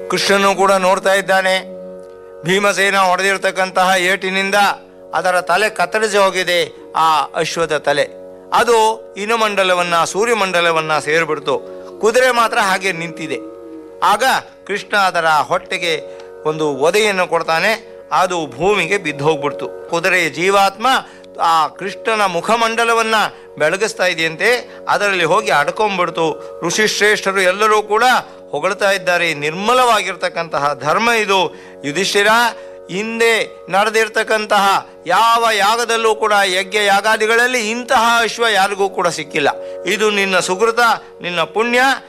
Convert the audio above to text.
ಕೃಷ್ಣನು ಕೂಡ ನೋಡ್ತಾ ಇದ್ದಾನೆ ಭೀಮಸೇನ ಹೊಡೆದಿರ್ತಕ್ಕಂತಹ ಏಟಿನಿಂದ ಅದರ ತಲೆ ಕತ್ತರಿಸಿ ಹೋಗಿದೆ ಆ ಅಶ್ವದ ತಲೆ ಅದು ಇನಮಂಡಲವನ್ನ ಸೂರ್ಯಮಂಡಲವನ್ನ ಸೇರಿಬಿಡ್ತು ಕುದುರೆ ಮಾತ್ರ ಹಾಗೆ ನಿಂತಿದೆ ಆಗ ಕೃಷ್ಣ ಅದರ ಹೊಟ್ಟೆಗೆ ಒಂದು ಒದೆಯನ್ನು ಕೊಡ್ತಾನೆ ಅದು ಭೂಮಿಗೆ ಬಿದ್ದು ಹೋಗ್ಬಿಡ್ತು ಕುದುರೆಯ ಜೀವಾತ್ಮ ಆ ಕೃಷ್ಣನ ಮುಖಮಂಡಲವನ್ನ ಬೆಳಗಿಸ್ತಾ ಇದೆಯಂತೆ ಅದರಲ್ಲಿ ಹೋಗಿ ಅಡ್ಕೊಂಡ್ಬಿಡ್ತು ಋಷಿಶ್ರೇಷ್ಠರು ಎಲ್ಲರೂ ಕೂಡ ಹೊಗಳ್ತಾ ಇದ್ದಾರೆ ನಿರ್ಮಲವಾಗಿರ್ತಕ್ಕಂತಹ ಧರ್ಮ ಇದು ಯುಧಿಷ್ಠಿರ ಹಿಂದೆ ನಡೆದಿರ್ತಕ್ಕಂತಹ ಯಾವ ಯಾಗದಲ್ಲೂ ಕೂಡ ಯಜ್ಞ ಯಾಗಾದಿಗಳಲ್ಲಿ ಇಂತಹ ಅಶ್ವ ಯಾರಿಗೂ ಕೂಡ ಸಿಕ್ಕಿಲ್ಲ ಇದು ನಿನ್ನ ಸುಕೃತ ನಿನ್ನ ಪುಣ್ಯ